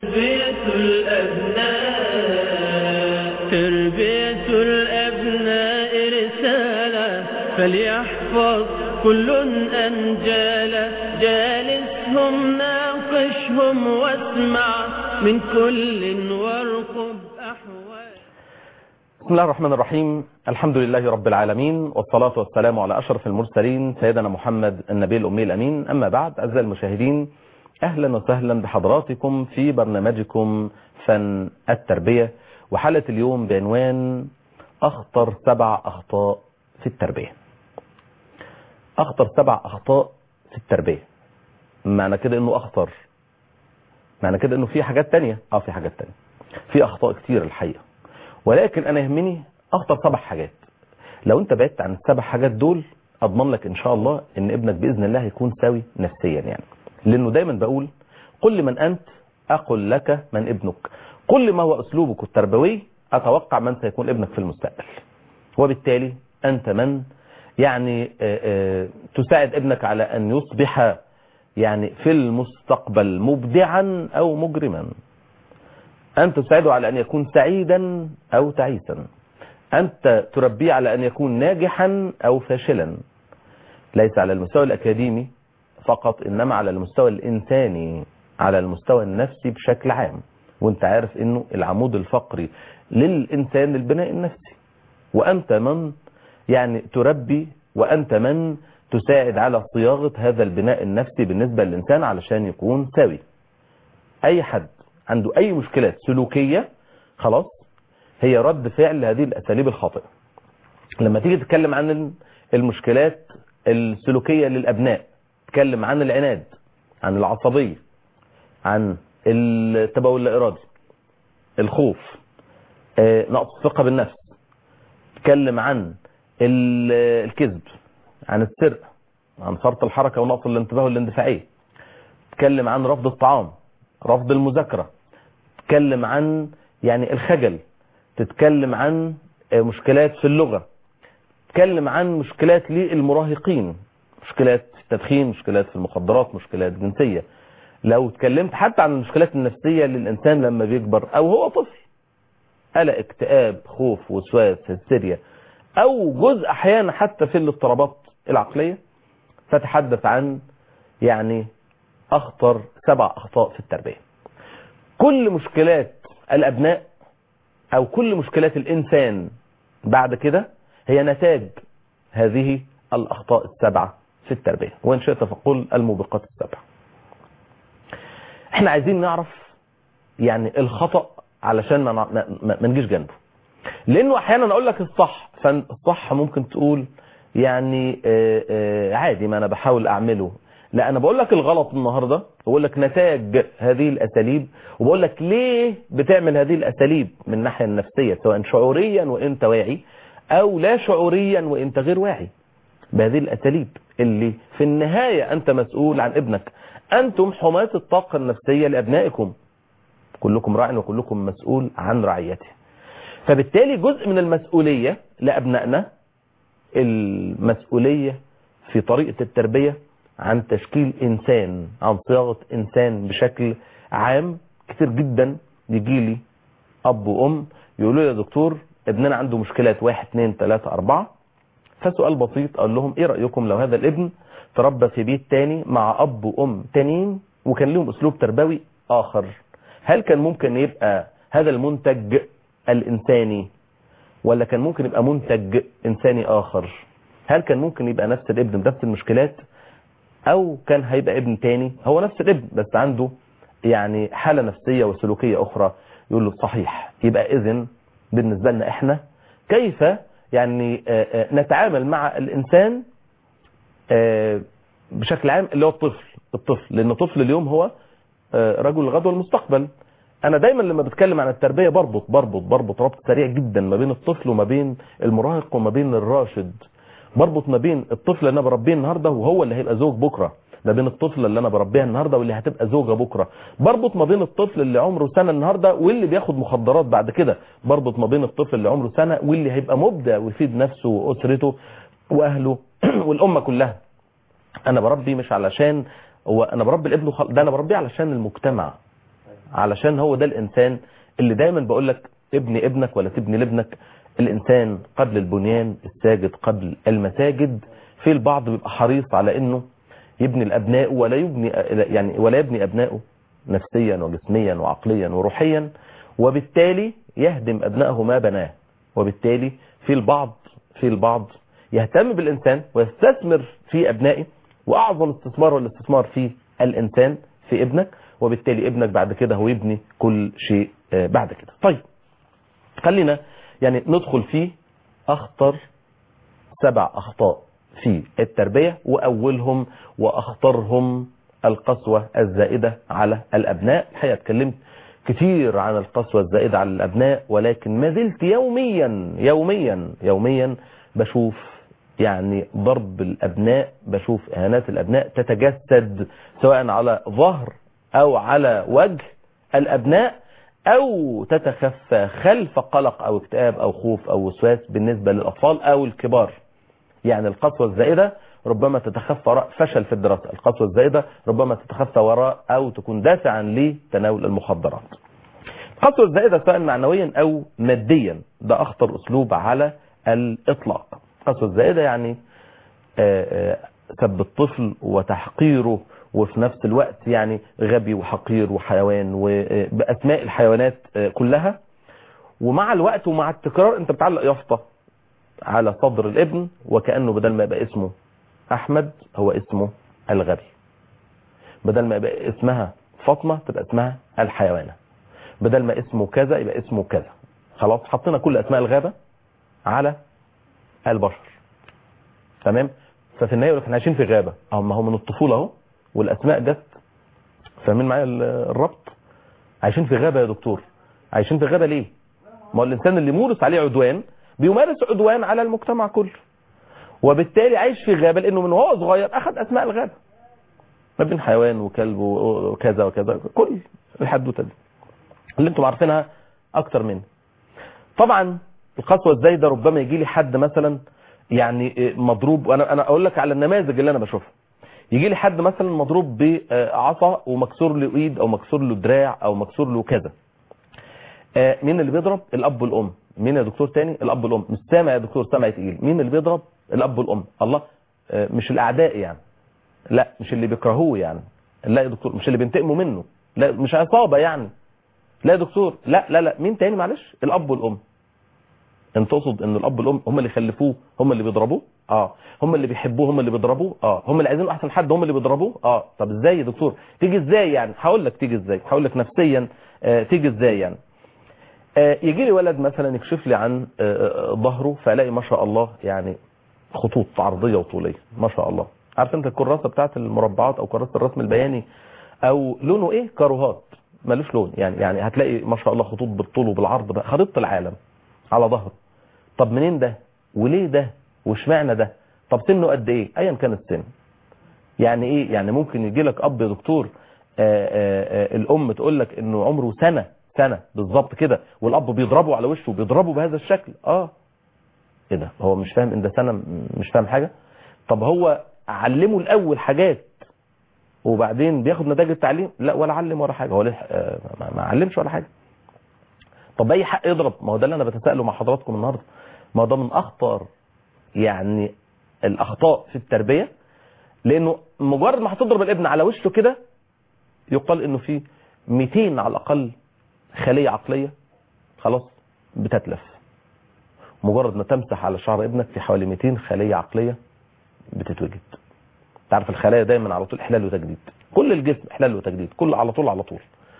تربية الأبناء تربية الأبناء رسالة فليحفظ كل أنجالا جالسهم ناقشهم واسمع من كل وارقب أحوال بسم الله الرحمن الرحيم الحمد لله رب العالمين والصلاة والسلام على أشرف المرسلين سيدنا محمد النبي الأمي الأمين أما بعد أعزائي المشاهدين أهلا وسهلا بحضراتكم في برنامجكم فن التربية وحلقة اليوم بعنوان أخطر سبع أخطاء في التربية أخطر سبع أخطاء في التربية معنى كده أنه أخطر معنى كده أنه في حاجات تانية أه في حاجات تانية في أخطاء كتير الحقيقة ولكن أنا يهمني أخطر سبع حاجات لو أنت بعدت عن السبع حاجات دول أضمن لك إن شاء الله إن ابنك بإذن الله هيكون سوي نفسيا يعني لأنه دايما بقول قل من أنت أقل لك من ابنك كل ما هو أسلوبك التربوي أتوقع من سيكون ابنك في المستقبل وبالتالي أنت من يعني آآ آآ تساعد ابنك على أن يصبح يعني في المستقبل مبدعا أو مجرما أنت تساعده على أن يكون سعيدا أو تعيسا أنت تربيه على أن يكون ناجحا أو فاشلا ليس على المستوى الأكاديمي فقط إنما على المستوى الإنساني على المستوى النفسي بشكل عام وانت عارف انه العمود الفقري للإنسان البناء النفسي وأنت من يعني تربي وأنت من تساعد على صياغة هذا البناء النفسي بالنسبة للإنسان علشان يكون سوي أي حد عنده أي مشكلات سلوكية خلاص هي رد فعل لهذه الأساليب الخاطئة لما تيجي تتكلم عن المشكلات السلوكية للأبناء تتكلم عن العناد عن العصبية عن التبول الإرادي الخوف نقص الثقة بالنفس تتكلم عن الكذب عن السرقة عن فرط الحركة ونقص الانتباه والاندفاعية تتكلم عن رفض الطعام رفض المذاكرة تتكلم عن يعني الخجل تتكلم عن مشكلات في اللغة تتكلم عن مشكلات للمراهقين مشكلات في التدخين مشكلات في المخدرات مشكلات جنسية لو اتكلمت حتى عن المشكلات النفسية للإنسان لما بيكبر أو هو طفل قلق اكتئاب خوف وسواس هستيريا أو جزء أحيانا حتى في الاضطرابات العقلية فتحدث عن يعني أخطر سبع أخطاء في التربية كل مشكلات الأبناء أو كل مشكلات الإنسان بعد كده هي نتاج هذه الأخطاء السبعة في التربية وإن شئت فقل الموبقات السبع احنا عايزين نعرف يعني الخطأ علشان ما, ما, ما نجيش جنبه لانه احيانا اقول لك الصح فالصح ممكن تقول يعني آآ آآ عادي ما انا بحاول اعمله لا انا بقول لك الغلط النهاردة بقول لك نتاج هذه الاساليب وبقول لك ليه بتعمل هذه الاساليب من الناحية النفسية سواء شعوريا وانت واعي او لا شعوريا وانت غير واعي بهذه الاساليب اللي في النهاية انت مسؤول عن ابنك انتم حماة الطاقة النفسية لابنائكم كلكم راع وكلكم مسؤول عن رعيته فبالتالي جزء من المسؤولية لأبنائنا المسؤولية في طريقة التربية عن تشكيل إنسان عن صياغة إنسان بشكل عام كتير جدا يجي لي أب وأم يقولوا لي يا دكتور ابننا عنده مشكلات واحد اثنين ثلاثة أربعة فسؤال بسيط أقول لهم إيه رأيكم لو هذا الابن تربى في بيت تاني مع أب وأم تانيين وكان لهم أسلوب تربوي آخر هل كان ممكن يبقى هذا المنتج الإنساني ولا كان ممكن يبقى منتج إنساني آخر هل كان ممكن يبقى نفس الابن بنفس المشكلات أو كان هيبقى ابن تاني هو نفس الابن بس عنده يعني حالة نفسية وسلوكية أخرى يقول له صحيح يبقى إذن بالنسبة لنا إحنا كيف يعني نتعامل مع الإنسان بشكل عام اللي هو الطفل الطفل لأن الطفل اليوم هو رجل الغد والمستقبل انا دايما لما بتكلم عن التربية بربط بربط بربط ربط سريع جدا ما بين الطفل وما بين المراهق وما بين الراشد بربط ما بين الطفل اللي انا بربيه النهاردة وهو اللي هيبقى زوج بكرة ما بين الطفل اللي انا بربيها النهاردة واللي هتبقى زوجة بكرة بربط ما بين الطفل اللي عمره سنة النهاردة واللي بياخد مخدرات بعد كده بربط ما بين الطفل اللي عمره سنة واللي هيبقى مبدع ويفيد نفسه واسرته واهله والامة كلها انا بربي مش علشان هو انا بربي الابن وخل... ده انا بربيه علشان المجتمع علشان هو ده الانسان اللي دايما بقول لك ابني ابنك ولا تبني لابنك الانسان قبل البنيان الساجد قبل المساجد في البعض بيبقى حريص على انه يبني الابناء ولا يبني يعني ولا يبني ابنائه نفسيا وجسميا وعقليا وروحيا وبالتالي يهدم ابنائه ما بناه وبالتالي في البعض في البعض يهتم بالانسان ويستثمر في ابنائه واعظم استثمار والاستثمار في الانسان في ابنك وبالتالي ابنك بعد كده هو يبني كل شيء بعد كده طيب خلينا يعني ندخل في اخطر سبع اخطاء في التربية واولهم واخطرهم القسوة الزائدة على الابناء الحقيقة اتكلمت كتير عن القسوة الزائدة على الابناء ولكن ما زلت يوميا يوميا يوميا بشوف يعني ضرب الابناء بشوف اهانات الابناء تتجسد سواء على ظهر او على وجه الابناء او تتخفى خلف قلق او اكتئاب او خوف او وسواس بالنسبة للاطفال او الكبار يعني القسوة الزائدة ربما تتخفى وراء فشل في الدراسة القسوة الزائدة ربما تتخفى وراء او تكون دافعا لتناول المخدرات القسوة الزائدة سواء معنويا او ماديا ده اخطر اسلوب على الاطلاق القسوة الزائدة يعني سب الطفل وتحقيره وفي نفس الوقت يعني غبي وحقير وحيوان وبأسماء الحيوانات كلها ومع الوقت ومع التكرار انت بتعلق يافطة على صدر الابن وكأنه بدل ما يبقى اسمه احمد هو اسمه الغبي بدل ما يبقى اسمها فاطمة تبقى اسمها الحيوانة بدل ما اسمه كذا يبقى اسمه كذا خلاص حطينا كل اسماء الغابة على البشر تمام ففي النهايه يقول احنا عايشين في غابه اهو ما هو من الطفوله اهو والاسماء جت فاهمين معايا الربط عايشين في غابه يا دكتور عايشين في غابه ليه ما هو الانسان اللي مورس عليه عدوان بيمارس عدوان على المجتمع كله وبالتالي عايش في غابه لانه من وهو صغير اخذ اسماء الغابه ما بين حيوان وكلب وكذا وكذا كل الحدوته دي اللي انتم عارفينها اكتر مني طبعا القسوه الزايده ربما يجي لي حد مثلا يعني مضروب وانا انا اقول لك على النماذج اللي انا بشوفها يجي لي حد مثلا مضروب بعصا ومكسور له ايد او مكسور له دراع او مكسور له كذا مين اللي بيضرب الاب والام مين يا دكتور تاني الاب والام مش سامع يا دكتور سامع تقيل مين اللي بيضرب الاب والام الله مش الاعداء يعني لا مش اللي بيكرهوه يعني لا يا دكتور مش اللي بينتقموا منه لا مش عصابه يعني لا يا دكتور لا لا لا مين تاني معلش الاب والام انت تقصد ان الاب والام هم اللي خلفوه هم اللي بيضربوه اه هم اللي بيحبوه هم اللي بيضربوه اه هم اللي عايزين احسن حد هم اللي بيضربوه اه طب ازاي يا دكتور تيجي ازاي يعني هقول لك تيجي ازاي هقول لك نفسيا آه تيجي ازاي يعني آه يجي لي ولد مثلا يكشف لي عن آه ظهره فالاقي ما شاء الله يعني خطوط عرضيه وطوليه ما شاء الله عارف انت الكراسه بتاعت المربعات او كراسه الرسم البياني او لونه ايه كاروهات ملوش لون يعني يعني هتلاقي ما شاء الله خطوط بالطول وبالعرض بقى خريطه العالم على ظهره طب منين ده وليه ده واشمعنى ده طب سنه قد ايه ايا كان السن يعني ايه يعني ممكن يجي لك اب يا دكتور آآ آآ الام تقول لك انه عمره سنه سنه بالظبط كده والاب بيضربه على وشه وبيضربه بهذا الشكل اه ايه ده هو مش فاهم ان ده سنه مش فاهم حاجه طب هو علمه الاول حاجات وبعدين بياخد نتائج التعليم لا ولا علم ولا حاجه هو ما علمش ولا حاجه طب اي حق يضرب ما هو ده اللي انا بتساءله مع حضراتكم النهارده ما هو ده من اخطر يعني الاخطاء في التربيه لانه مجرد ما هتضرب الابن على وشه كده يقال انه في 200 على الاقل خليه عقليه خلاص بتتلف مجرد ما تمسح على شعر ابنك في حوالي 200 خليه عقليه بتتوجد تعرف الخلايا دايما على طول احلال وتجديد كل الجسم احلال وتجديد كل على طول على طول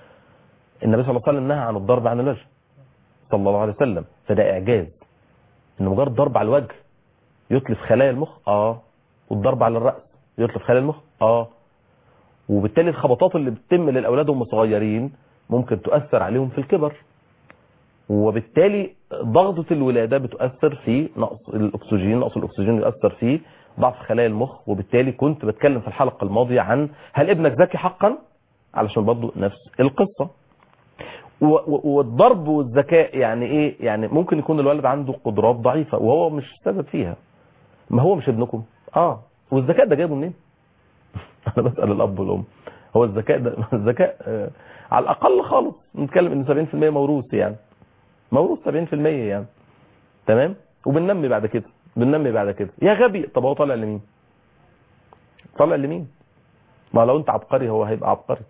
النبي صلى الله عليه وسلم نهى عن الضرب عن الوجه صلى الله عليه وسلم فده اعجاز ان مجرد ضرب على الوجه يتلف خلايا المخ اه والضرب على الراس يتلف خلايا المخ اه وبالتالي الخبطات اللي بتتم للاولاد وهم صغيرين ممكن تؤثر عليهم في الكبر وبالتالي ضغطة الولادة بتؤثر في نقص الأكسجين نقص الأكسجين يؤثر في ضعف خلايا المخ وبالتالي كنت بتكلم في الحلقة الماضية عن هل ابنك ذكي حقا علشان برضه نفس القصة والضرب والذكاء يعني ايه يعني ممكن يكون الولد عنده قدرات ضعيفة وهو مش سبب فيها ما هو مش ابنكم اه والذكاء ده جايبه منين انا بسأل الاب والام هو الذكاء ده الذكاء آه على الاقل خالص نتكلم ان 70% موروث يعني موروث 70% يعني تمام وبننمي بعد كده بننمي بعد كده يا غبي طب هو طالع لمين طالع لمين ما لو انت عبقري هو هيبقى عبقري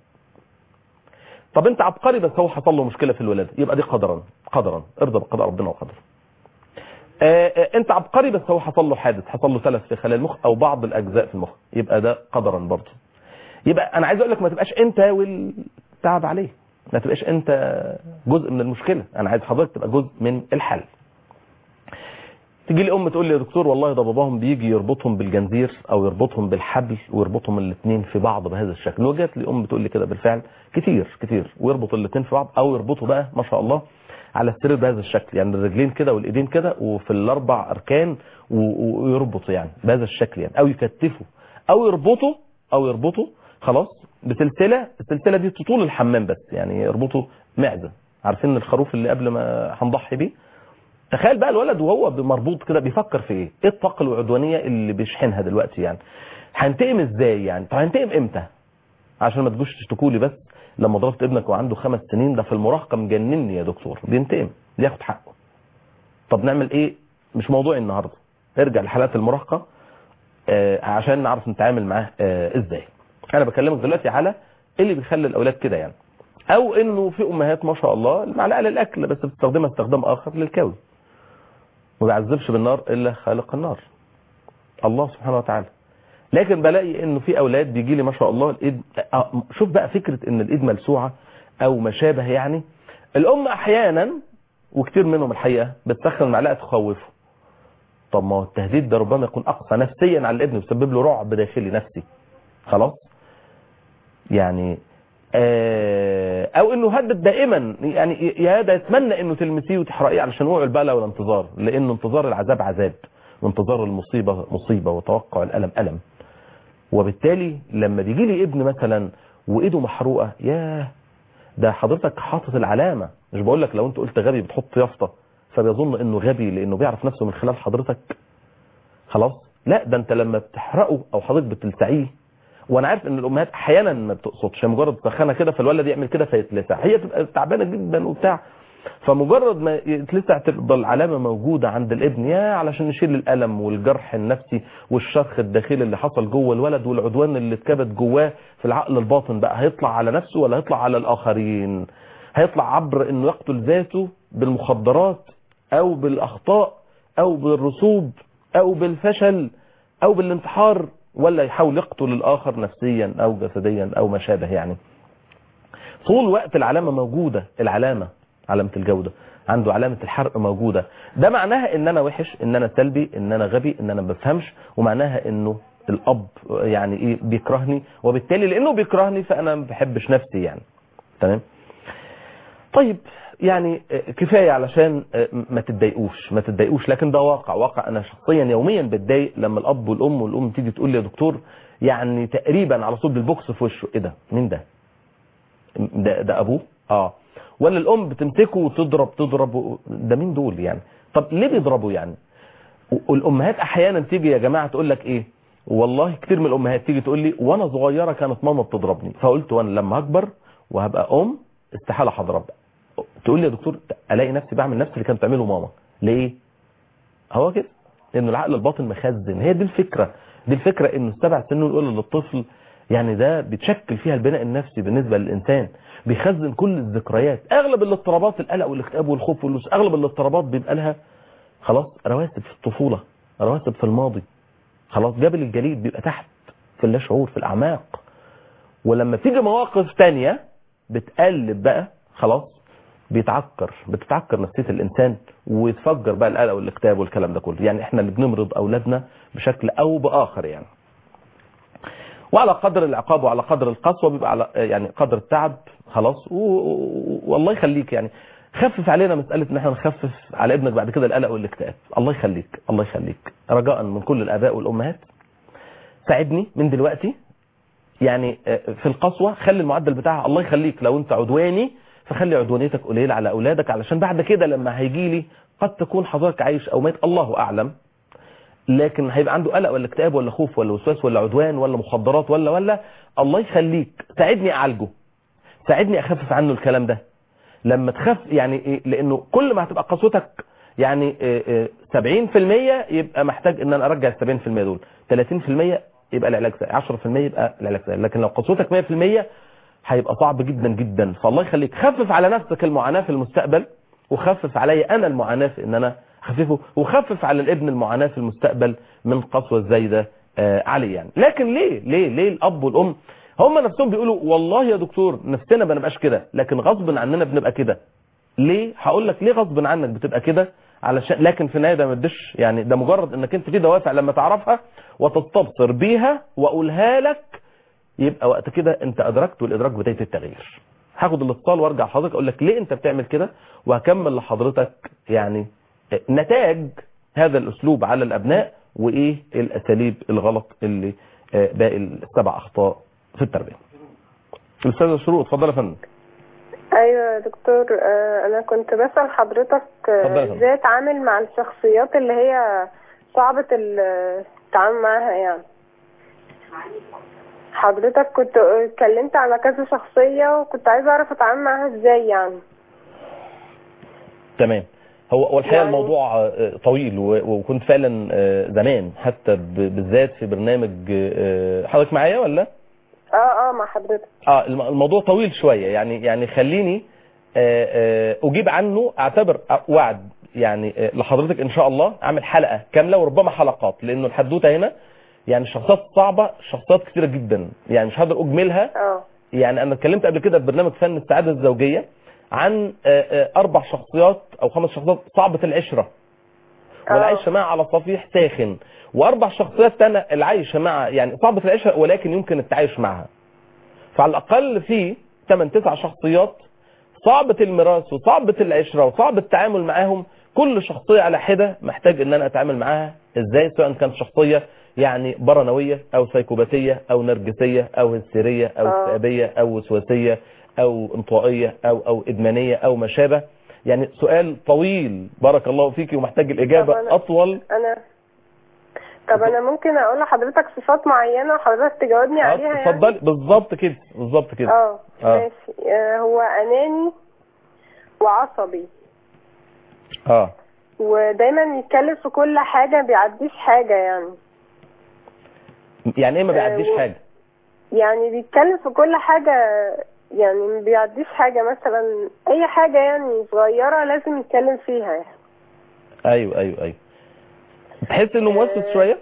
طب انت عبقري بس هو حصل له مشكله في الولاده يبقى دي قدرا قدرا ارضى بقضاء ربنا وقدره آه، آه، انت عبقري بس هو حصل له حادث حصل له تلف في خلايا المخ او بعض الاجزاء في المخ يبقى ده قدرا برضه يبقى انا عايز اقول لك ما تبقاش انت والتعب عليه ما تبقاش انت جزء من المشكله انا عايز حضرتك تبقى جزء من الحل تيجي لي ام تقول لي يا دكتور والله ده باباهم بيجي يربطهم بالجنزير او يربطهم بالحبل ويربطهم الاثنين في بعض بهذا الشكل وجات لي ام بتقول لي كده بالفعل كتير كتير ويربط الاثنين في بعض او يربطوا بقى ما شاء الله على السرير بهذا الشكل يعني الرجلين كده والايدين كده وفي الاربع اركان و- و- ويربطوا يعني بهذا الشكل يعني او يكتفوا او يربطوا او يربطوا خلاص بسلسله السلسله دي تطول الحمام بس يعني يربطوا معده عارفين الخروف اللي قبل ما هنضحي بيه تخيل بقى الولد وهو مربوط كده بيفكر في ايه ايه الطاقه العدوانيه اللي بيشحنها دلوقتي يعني هنتقم ازاي يعني طب هنتقم امتى عشان ما تجوش تشتكوا لي بس لما ضربت ابنك وعنده خمس سنين ده في المراهقه مجنني يا دكتور بينتقم بياخد حقه طب نعمل ايه مش موضوعي النهارده ارجع لحالات المراهقه آه عشان نعرف نتعامل معاه آه ازاي انا بكلمك دلوقتي على إيه اللي بيخلي الاولاد كده يعني او انه في امهات ما شاء الله المعلقه للاكل بس بتستخدمها استخدام اخر للكوي ما بيعذبش بالنار الا خالق النار الله سبحانه وتعالى لكن بلاقي انه في اولاد بيجي لي ما شاء الله الايد آه، شوف بقى فكره ان الايد ملسوعه او ما شابه يعني الام احيانا وكتير منهم الحقيقه بتسخن المعلقه تخوفه طب ما هو التهديد ده ربما يكون اقصى نفسيا على الابن بيسبب له رعب داخلي نفسي خلاص يعني آه، او انه هدد دائما يعني يا ده يتمنى انه تلمسيه وتحرقيه علشان وقع البلاء والانتظار لانه انتظار العذاب عذاب وانتظار المصيبه مصيبه وتوقع الالم الم وبالتالي لما بيجي لي ابن مثلا وايده محروقه ياه ده حضرتك حاطط العلامه مش بقول لك لو انت قلت غبي بتحط يافطه فبيظن انه غبي لانه بيعرف نفسه من خلال حضرتك خلاص لا ده انت لما بتحرقه او حضرتك بتلسعيه وانا عارف ان الامهات احيانا ما بتقصدش هي مجرد سخانه كده فالولد يعمل كده فيتلسع هي تبقى تعبانه جدا وبتاع فمجرد ما يتلسع تفضل علامه موجوده عند الابن يا علشان نشيل الالم والجرح النفسي والشرخ الداخلي اللي حصل جوه الولد والعدوان اللي اتكبت جواه في العقل الباطن بقى هيطلع على نفسه ولا هيطلع على الاخرين هيطلع عبر انه يقتل ذاته بالمخدرات او بالاخطاء او بالرسوب او بالفشل او بالانتحار ولا يحاول يقتل الاخر نفسيا او جسديا او ما شابه يعني طول وقت العلامة موجودة العلامة علامة الجودة عنده علامة الحرق موجودة ده معناها ان انا وحش ان انا سلبي ان انا غبي ان انا ما بفهمش ومعناها انه الاب يعني ايه بيكرهني وبالتالي لانه بيكرهني فانا ما بحبش نفسي يعني تمام طيب يعني كفاية علشان ما تتضايقوش ما تتضايقوش لكن ده واقع واقع انا شخصيا يوميا بتضايق لما الاب والام والام تيجي تقول لي يا دكتور يعني تقريبا على طول بالبوكس في وشه ايه ده مين ده ده, ده ابوه اه ولا الام بتمسكه وتضرب تضرب ده مين دول يعني طب ليه بيضربوا يعني والامهات احيانا تيجي يا جماعه تقول لك ايه والله كتير من الامهات تيجي تقول لي وانا صغيره كانت ماما بتضربني فقلت وانا لما اكبر وهبقى ام استحاله هضرب تقول لي يا دكتور الاقي نفسي بعمل نفس اللي كانت بتعمله ماما ليه هو كده لان العقل الباطن مخزن هي دي الفكره دي الفكره انه السبع سنين الاولى للطفل يعني ده بتشكل فيها البناء النفسي بالنسبه للانسان بيخزن كل الذكريات اغلب الاضطرابات القلق والاكتئاب والخوف واللوس اغلب الاضطرابات بيبقى لها خلاص رواسب في الطفوله رواسب في الماضي خلاص جبل الجليد بيبقى تحت في اللاشعور في الاعماق ولما تيجي مواقف تانية بتقلب بقى خلاص بيتعكر بتتعكر نفسيه الانسان ويتفجر بقى القلق والاكتئاب والكلام ده كله يعني احنا اللي بنمرض اولادنا بشكل او باخر يعني وعلى قدر العقاب وعلى قدر القسوه بيبقى على يعني قدر التعب خلاص والله يخليك يعني خفف علينا مساله ان احنا نخفف على ابنك بعد كده القلق والاكتئاب الله يخليك الله يخليك رجاء من كل الاباء والامهات ساعدني من دلوقتي يعني في القسوه خلي المعدل بتاعها الله يخليك لو انت عدواني فخلي عدوانيتك قليله على اولادك علشان بعد كده لما هيجي لي قد تكون حضرتك عايش او ميت الله اعلم لكن هيبقى عنده قلق ولا اكتئاب ولا خوف ولا وسواس ولا عدوان ولا مخدرات ولا ولا الله يخليك ساعدني اعالجه ساعدني اخفف عنه الكلام ده لما تخف يعني إيه؟ لانه كل ما هتبقى قسوتك يعني إيه إيه 70% يبقى محتاج ان انا ارجع ال 70% دول 30% يبقى العلاج سهل 10% يبقى العلاج سهل لكن لو قسوتك 100% هيبقى صعب جدا جدا فالله يخليك خفف على نفسك المعاناة في المستقبل وخفف علي انا المعاناة في ان انا اخففه وخفف على الابن المعاناة في المستقبل من قسوة الزايدة آه عليه يعني لكن ليه ليه ليه الاب والام هم نفسهم بيقولوا والله يا دكتور نفسنا ما نبقاش كده لكن غصب عننا بنبقى كده ليه هقول لك ليه غصب عنك بتبقى كده علشان لكن في النهايه ده ما تدش يعني ده مجرد انك انت في دوافع لما تعرفها وتستبصر بيها واقولها لك يبقى وقت كده انت ادركت والادراك بدايه التغيير هاخد الاتصال وارجع لحضرتك اقول لك ليه انت بتعمل كده وهكمل لحضرتك يعني نتاج هذا الاسلوب على الابناء وايه الاساليب الغلط اللي باقي السبع اخطاء في التربيه الاستاذه شروق اتفضل يا فندم ايوه يا دكتور آه، انا كنت بسال حضرتك آه، اتفضل يا فندم. ازاي اتعامل مع الشخصيات اللي هي صعبة ال- التعامل معاها يعني حضرتك كنت اتكلمت على كذا شخصية وكنت عايزة اعرف اتعامل معاها ازاي يعني تمام هو هو الحقيقه يعني- الموضوع آه، طويل و- وكنت فعلا آه، زمان حتى ب- بالذات في برنامج آه، حضرتك معايا ولا؟ اه اه مع حضرتك اه الم- الموضوع طويل شويه يعني يعني خليني آه، آه، اجيب عنه اعتبر وعد يعني آه، لحضرتك ان شاء الله اعمل حلقه كامله وربما حلقات لانه الحدوته هنا يعني الشخصيات صعبه شخصيات كثيره جدا يعني مش هقدر اجملها اه يعني انا اتكلمت قبل كده في برنامج فن السعاده الزوجيه عن آه، آه، اربع شخصيات او خمس شخصيات صعبه العشره آه. والعيشه معها على صفيح ساخن واربع شخصيات تانية العيشه مع يعني صعبه العشره ولكن يمكن التعايش معها فعلى الاقل في 8 9 شخصيات صعبة الميراث وصعبة العشرة وصعب التعامل معاهم كل شخصية على حدة محتاج ان انا اتعامل معاها ازاي سواء كانت شخصية يعني برنوية او سيكوباتية او نرجسية او هستيرية او آه. اكتئابية او وسواسية او انطوائية او او ادمانية او ما شابه يعني سؤال طويل بارك الله فيك ومحتاج طب الاجابة أنا- اطول انا طب انا ممكن اقول لحضرتك صفات معينة وحضرتك تجاوبني آه، عليها يعني اتفضلي بالظبط كده بالظبط كده اه آه. ماشي آه، هو اناني وعصبي اه ودايما يتكلم في كل حاجة ما بيعديش حاجة يعني يعني ايه ما بيعديش آه، و- حاجة يعني بيتكلم في كل حاجة يعني ما بيعديش حاجة مثلا أي حاجة يعني صغيرة لازم يتكلم فيها يعني. ايوه ايوه ايوه تحس انه موسوس شوية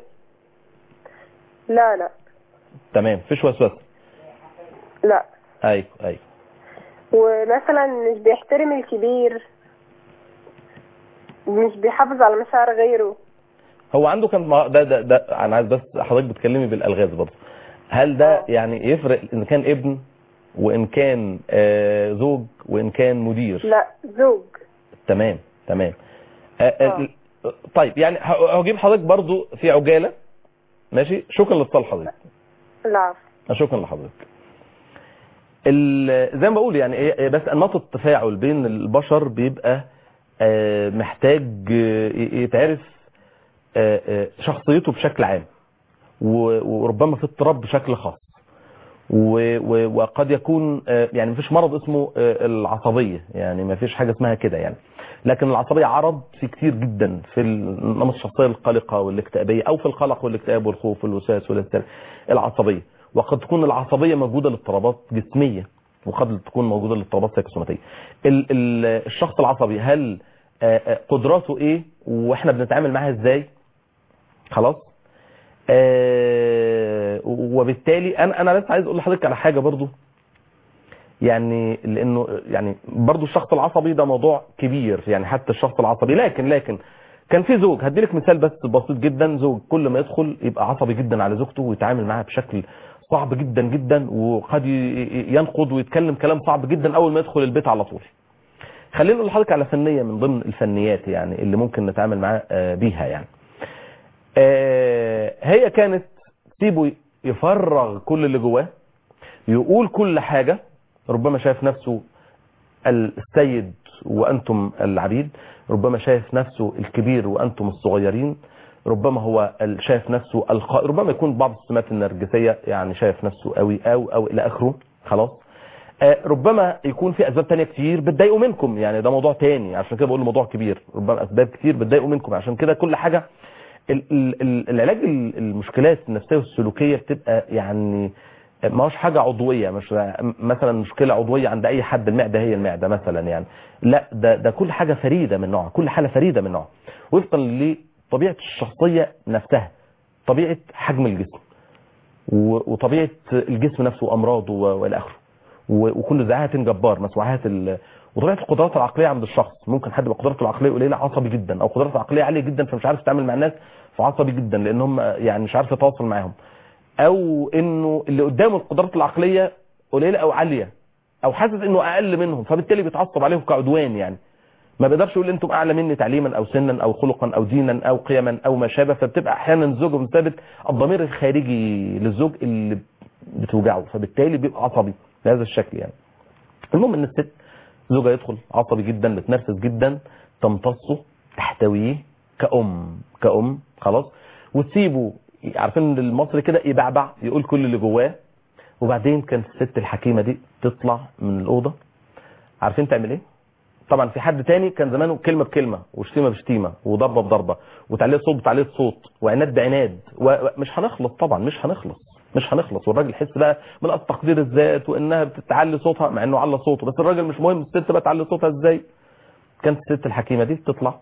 لا لا تمام مفيش وسوسه لا ايوه ايوه ومثلا مش بيحترم الكبير مش بيحافظ على مشاعر غيره هو عنده كان ما- ده ده ده انا عايز بس حضرتك بتكلمي بالالغاز برضه هل ده آه. يعني يفرق ان كان ابن وان كان آه زوج وان كان مدير لا زوج تمام تمام آه آه آه. طيب يعني ه- هجيب حضرتك برضه في عجاله ماشي شكرا لاتصال حضرتك لا شكرا لحضرتك ال- زي ما بقول يعني إيه- إيه بس انماط التفاعل بين البشر بيبقى آه، محتاج آه، يتعرف آه، آه، شخصيته بشكل عام و- وربما في اضطراب بشكل خاص و- و- وقد يكون آه، يعني مفيش مرض اسمه آه، العصبية يعني مفيش حاجة اسمها كده يعني لكن العصبية عرض في كتير جدا في نمط الشخصية القلقة والاكتئابية او في القلق والاكتئاب والخوف والوسواس والاسترس العصبية وقد تكون العصبية موجودة لاضطرابات جسمية وقد تكون موجودة لاضطرابات سيكوسوماتية ال- ال- الشخص العصبي هل آه، آه، قدراته ايه واحنا بنتعامل معاها ازاي خلاص آه، وبالتالي انا انا بس عايز اقول لحضرتك على حاجه برضو يعني لانه يعني برضو الشخص العصبي ده موضوع كبير يعني حتى الشخص العصبي لكن لكن كان في زوج هدي لك مثال بس بسيط جدا زوج كل ما يدخل يبقى عصبي جدا على زوجته ويتعامل معاها بشكل صعب جدا جدا وقد ي- ي- ينقض ويتكلم كلام صعب جدا اول ما يدخل البيت على طول خلينا نقول لحضرتك على فنيه من ضمن الفنيات يعني اللي ممكن نتعامل معاه آه، بيها يعني آه، هي كانت تسيبه يفرغ كل اللي جواه يقول كل حاجة ربما شايف نفسه السيد وأنتم العبيد ربما شايف نفسه الكبير وأنتم الصغيرين ربما هو ال- شايف نفسه القائد ربما يكون بعض السمات النرجسية يعني شايف نفسه قوي أو أو إلى آخره خلاص آه، ربما يكون في اسباب تانية كتير بتضايقوا منكم يعني ده موضوع تاني عشان كده بقول موضوع كبير ربما اسباب كتير بتضايقوا منكم عشان كده كل حاجه ال- ال- ال- العلاج ال- المشكلات النفسيه والسلوكيه بتبقى يعني ما هوش حاجه عضويه مش مثلا مشكله عضويه عند اي حد المعده هي المعده مثلا يعني لا ده ده كل حاجه فريده من نوعها كل حاله فريده من نوعها وفقا لطبيعه الشخصيه نفسها طبيعه حجم الجسم و- وطبيعه الجسم نفسه وامراضه و- والى اخره و- وكل ذات جبار مسوعات ال... وطبيعه القدرات العقليه عند الشخص ممكن حد يبقى قدراته العقليه قليله عصبي جدا او قدراته العقليه عاليه جدا فمش عارف يتعامل مع الناس فعصبي جدا لان هم يعني مش عارف يتواصل معاهم او انه اللي قدامه القدرات العقليه قليله او عاليه او حاسس انه اقل منهم فبالتالي بيتعصب عليهم كعدوان يعني ما بيقدرش يقول انتم اعلى مني تعليما او سنا او خلقا او دينا او قيما او ما شابه فبتبقى احيانا زوجه مثابت الضمير الخارجي للزوج اللي بتوجعه فبالتالي بيبقى عصبي بهذا الشكل يعني المهم ان الست زوجها يدخل عصبي جدا متنرفز جدا تمتصه تحتويه كأم كأم خلاص وتسيبه عارفين ان المصري كده يبعبع يقول كل اللي جواه وبعدين كانت الست الحكيمه دي تطلع من الاوضه عارفين تعمل ايه طبعا في حد تاني كان زمانه كلمه بكلمه وشتيمه بشتيمه وضربه بضربه وتعليه صوت بتعليه صوت وعناد بعناد ومش هنخلص طبعا مش هنخلص مش هنخلص والراجل يحس بقى من تقدير الذات وانها بتعلي صوتها مع انه على صوته بس الراجل مش مهم الست بقى تعلي صوتها ازاي كانت الست الحكيمه دي تطلع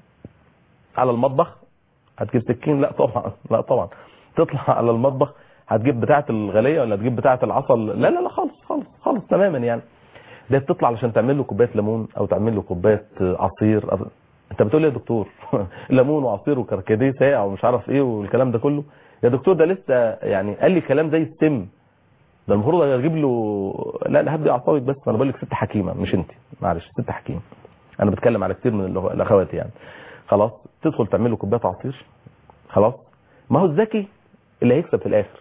على المطبخ هتجيب سكين لا طبعا لا طبعا تطلع على المطبخ هتجيب بتاعه الغليه ولا هتجيب بتاعه العسل لا لا لا خالص خالص خالص تماما يعني ده بتطلع علشان تعمل له كوبايه ليمون او تعمل له كوبايه عصير أو... انت بتقول لي يا دكتور ليمون وعصير وكركديه ساقع ومش عارف ايه والكلام ده كله يا دكتور ده لسه يعني قال لي كلام زي السم ده المفروض اجيب له لا لا هبدي اعصابك بس انا بقول لك ست حكيمه مش انت معلش ست حكيمه انا بتكلم على كتير من الأخ- الاخوات يعني خلاص تدخل تعمل له كوبايه عصير خلاص ما هو الذكي اللي هيكسب في الاخر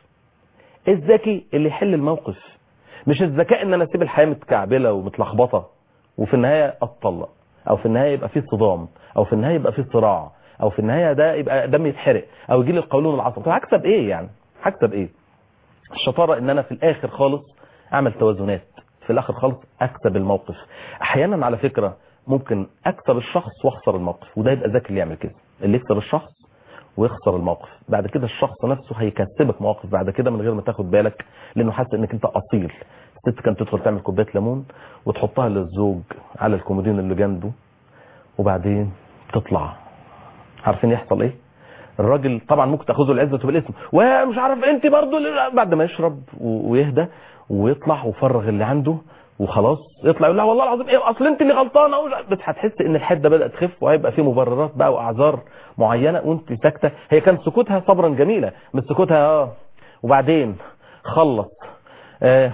الذكي اللي يحل الموقف مش الذكاء ان انا اسيب الحياه متكعبله ومتلخبطه وفي النهايه اتطلق او في النهايه يبقى في صدام او في النهايه يبقى في صراع او في النهايه ده يبقى دم يتحرق او يجي لي القولون العصبي طب هكسب ايه يعني هكسب ايه الشطاره ان انا في الاخر خالص اعمل توازنات في الاخر خالص اكسب الموقف احيانا على فكره ممكن اكسب الشخص واخسر الموقف وده يبقى ذكي اللي يعمل كده اللي يكسب الشخص ويخسر الموقف بعد كده الشخص نفسه هيكسبك مواقف بعد كده من غير ما تاخد بالك لانه حاسس انك انت اصيل الست كانت تدخل تعمل كوبايه ليمون وتحطها للزوج على الكومودين اللي جنبه وبعدين تطلع عارفين يحصل ايه الراجل طبعا ممكن تاخذه العزه بالاسم ومش عارف انت برضو اللي- بعد ما يشرب و- ويهدى ويطلع ويفرغ اللي عنده وخلاص يطلع يقول لها والله العظيم ايه اصل انت اللي غلطانه ومش- بس هتحس ان الحده بدات تخف وهيبقى في مبررات بقى واعذار معينه وانت ساكته هي كان سكوتها صبرا جميله مش سكوتها اه وبعدين خلص آه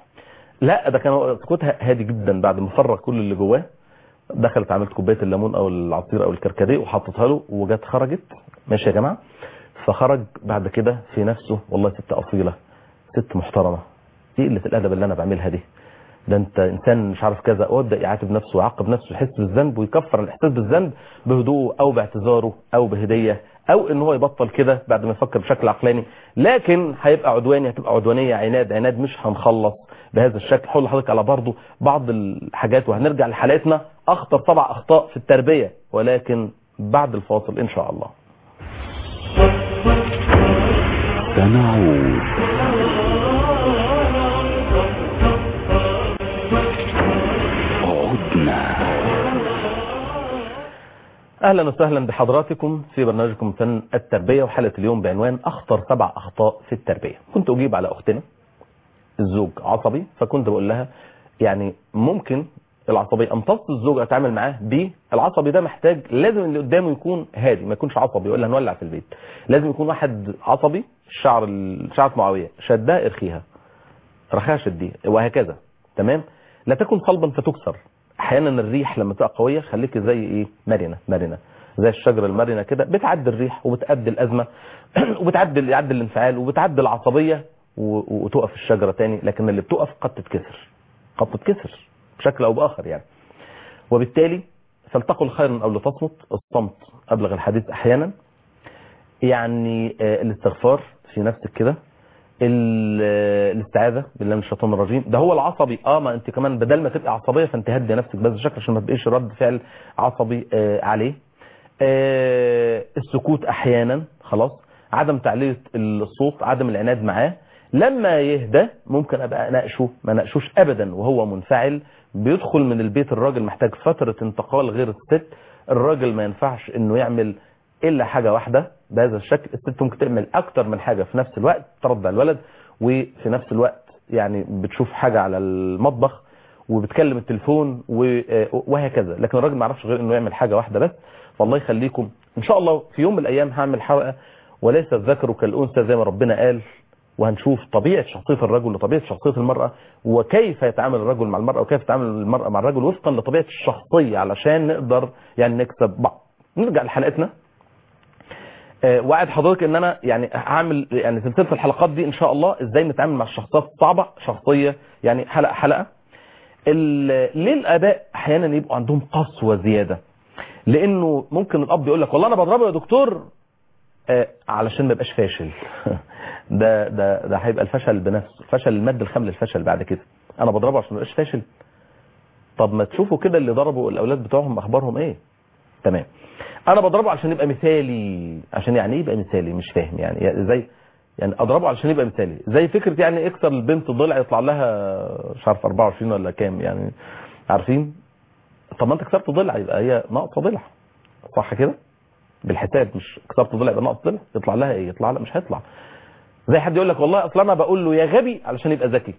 لا ده كان سكوتها هادي جدا بعد ما فرغ كل اللي جواه دخلت عملت كوبايه الليمون او العصير او الكركديه وحطيتها له وجت خرجت ماشي يا جماعه فخرج بعد كده في نفسه والله ست اصيله ست محترمه ايه قله الادب اللي انا بعملها دي ده انت انسان مش عارف كذا ويبدا يعاتب نفسه ويعاقب نفسه يحس بالذنب ويكفر الاحساس بالذنب بهدوء او باعتذاره او بهديه او ان هو يبطل كده بعد ما يفكر بشكل عقلاني لكن هيبقى عدواني هتبقى عدوانيه عناد عناد مش هنخلص بهذا الشكل حول لحضرتك على برضه بعض الحاجات وهنرجع لحلقتنا اخطر سبع اخطاء في التربيه ولكن بعد الفاصل ان شاء الله سنعود عدنا اهلا وسهلا بحضراتكم في برنامجكم فن التربيه وحلقه اليوم بعنوان اخطر سبع اخطاء في التربيه كنت اجيب على اختنا الزوج عصبي فكنت بقول لها يعني ممكن العصبي امتص الزوج اتعامل معاه بالعصبي ده محتاج لازم اللي قدامه يكون هادي ما يكونش عصبي ولا هنولع في البيت لازم يكون واحد عصبي الشعر ال- شعرة معاويه شدها ارخيها رخاها شديها وهكذا تمام لا تكن صلبا فتكسر احيانا الريح لما تبقى قويه خليك زي ايه مرنه مرنه زي الشجره المرنه كده بتعدي الريح وبتأدي الازمه وبتعدي يعدي الانفعال وبتعدي العصبيه و- وتقف الشجره تاني لكن اللي بتقف قد تتكسر قد تتكسر بشكل او باخر يعني وبالتالي فلتقل خيرا او لتصمت الصمت ابلغ الحديث احيانا يعني آه، الاستغفار في نفسك كده ال- الاستعاذه بالله من الشيطان الرجيم ده هو العصبي اه ما انت كمان بدل ما تبقى عصبيه فانت هدي نفسك بهذا الشكل عشان ما تبقيش رد فعل عصبي آه عليه آه السكوت احيانا خلاص عدم تعلية الصوت عدم العناد معاه لما يهدى ممكن ابقى اناقشه ما اناقشوش ابدا وهو منفعل بيدخل من البيت الراجل محتاج فترة انتقال غير الست الراجل ما ينفعش انه يعمل الا حاجة واحدة بهذا الشكل الست ممكن تعمل اكتر من حاجة في نفس الوقت ترضع الولد وفي نفس الوقت يعني بتشوف حاجة على المطبخ وبتكلم التليفون و- وهكذا لكن الراجل ما يعرفش غير انه يعمل حاجة واحدة بس فالله يخليكم ان شاء الله في يوم من الايام هعمل حلقة وليس الذكر كالانثى زي ما ربنا قال وهنشوف طبيعة شخصية الرجل وطبيعة شخصية المرأة وكيف يتعامل الرجل مع المرأة وكيف تتعامل المرأة مع الرجل وفقا لطبيعة الشخصية علشان نقدر يعني نكسب بعض نرجع لحلقتنا آه، وعد حضرتك ان انا يعني هعمل يعني سلسله الحلقات دي ان شاء الله ازاي نتعامل مع الشخصيات الصعبه شخصيه يعني حلقه حلقه ال- ليه الاباء احيانا يبقوا عندهم قسوه زياده لانه ممكن الاب يقول لك والله انا بضربه يا دكتور آه، علشان ما يبقاش فاشل ده ده ده هيبقى الفشل بنفسه الفشل الماده الخام للفشل بعد كده انا بضربه عشان ما يبقاش فاشل طب ما تشوفوا كده اللي ضربوا الاولاد بتوعهم اخبارهم ايه تمام انا بضربه عشان يبقى مثالي عشان يعني ايه يبقى مثالي مش فاهم يعني يعني زي يعني اضربه علشان يبقى مثالي زي فكره يعني اكسر البنت ضلع يطلع لها مش عارف 24 ولا كام يعني عارفين طب ما انت كسرت ضلع يبقى هي ناقصه ضلع صح كده بالحساب مش كسرت ضلع يبقى ناقص ضلع يطلع لها ايه يطلع لها مش هيطلع زي حد يقول لك والله اصل انا بقول له يا غبي علشان يبقى ذكي